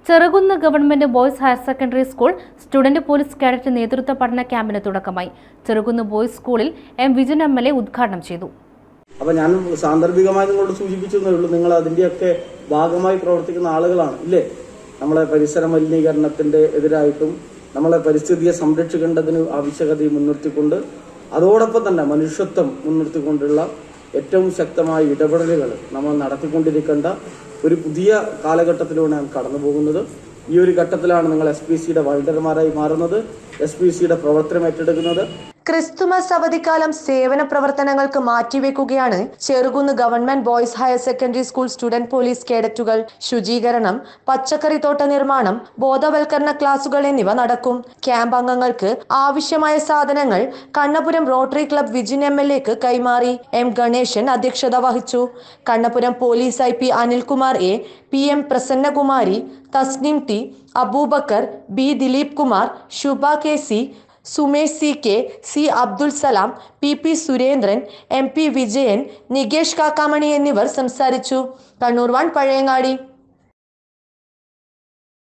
Cherukunnu government boys higher secondary school student police cadet നേതൃത്വ പഠന ക്യാമ്പിന് തുടക്കമായി ചെറുകുന്ന് ബോയ്സ് സ്കൂളിൽ M Vijayan M L A ഉദ്ഘാടനം ചെയ്തു അപ്പൊ ഞാൻ സാന്ദർഭികമായി നിങ്ങളോട് സൂചിപ്പിച്ചതേ ഉള്ളൂ നിങ്ങൾ അതിന്റെയൊക്കെ ഭാഗമായി പ്രവർത്തിക്കുന്ന ആളുകളാണ് ഇല്ലേ നമ്മളെ പരിസര മലിനീകരണത്തിന്റെ എതിരായിട്ടും നമ്മളെ പരിസ്ഥിതിയെ സംരക്ഷിക്കേണ്ടതിന് ആവശ്യകതയും മുൻനിർത്തിക്കൊണ്ട് അതോടൊപ്പം തന്നെ മനുഷ്യത്വം മുൻനിർത്തിക്കൊണ്ടുള്ള ഏറ്റവും ശക്തമായ ഇടപെടലുകൾ നമ്മൾ നടത്തിക്കൊണ്ടിരിക്കേണ്ട ഒരു പുതിയ കാലഘട്ടത്തിലൂടെയാണ് കടന്നു പോകുന്നത് ഈ ഒരു ഘട്ടത്തിലാണ് നിങ്ങൾ എസ് പി സിയുടെ വൾഡർമാരായി മാറുന്നത് എസ് പി സിയുടെ പ്രവർത്തനം ഏറ്റെടുക്കുന്നത് ക്രിസ്തുമസ് അവധിക്കാലം സേവന പ്രവർത്തനങ്ങൾക്ക് മാറ്റിവെക്കുകയാണ് Cherukunnu government boys higher secondary school student police കേഡറ്റുകൾ ശുചീകരണം പച്ചക്കറിത്തോട്ട നിർമ്മാണം ബോധവൽക്കരണ ക്ലാസുകൾ എന്നിവ നടക്കും ക്യാമ്പ് അംഗങ്ങൾക്ക് ആവശ്യമായ സാധനങ്ങൾ Kannapuram rotary club Vijin M L എക്ക് കൈമാറി എം ഗണേശൻ അധ്യക്ഷത വഹിച്ചു Kannapuram police I P Anilkumar A P M Prasannakumari Tasnim T Aboobacker B Dileep Kumar Shubha K C Sumesh C K C Abdul Salam P P Surendran M P Vijayan Nikesh Kakkamani എന്നിവർ സംസാരിച്ചു കണ്ണൂർ വൺ പഴയങ്ങാടി